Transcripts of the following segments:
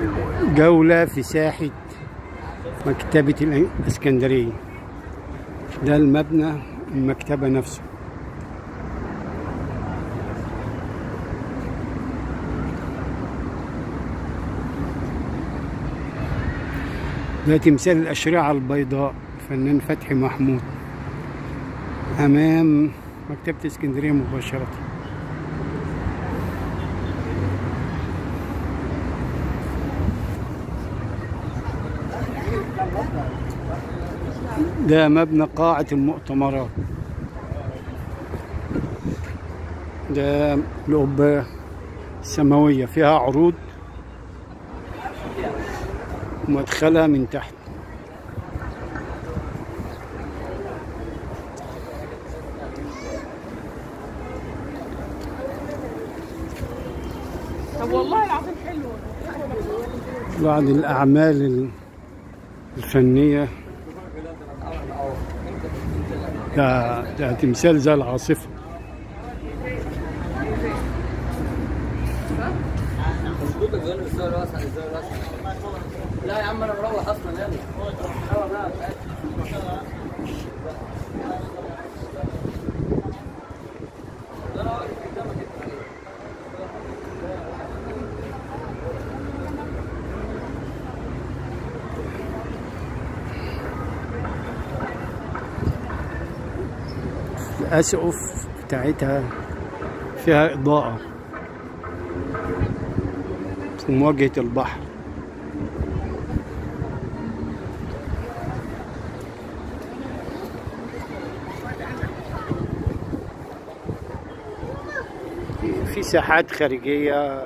جولة في ساحة مكتبة الإسكندرية ده المبنى المكتبة نفسه ده تمثال الأشرعة البيضاء فنان فتحي محمود أمام مكتبة اسكندرية مباشرة ده مبنى قاعة المؤتمرات ده القبة السماوية فيها عروض ومدخلها من تحت طب والله العظيم حلو بعض الأعمال الفنية ده, ده تمثال زي العاصفة مظبوط الجوانب الزاوية الواسعة الزاوية الواسعة لا يا عم انا مروح اصلا يلا يلا بقى الأسقف بتاعتها فيها إضاءة في مواجهة البحر في ساحات خارجية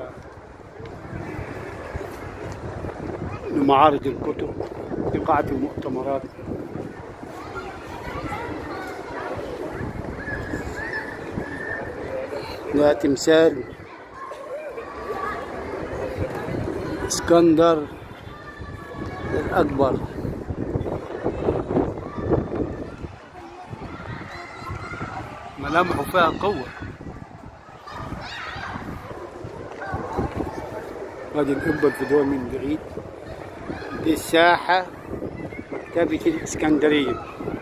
لمعارض الكتب في قاعة المؤتمرات ده تمثال اسكندر الأكبر ملامحه فيها قوة هذه القبة الفدوى من بعيد دي الساحة مكتبة الإسكندرية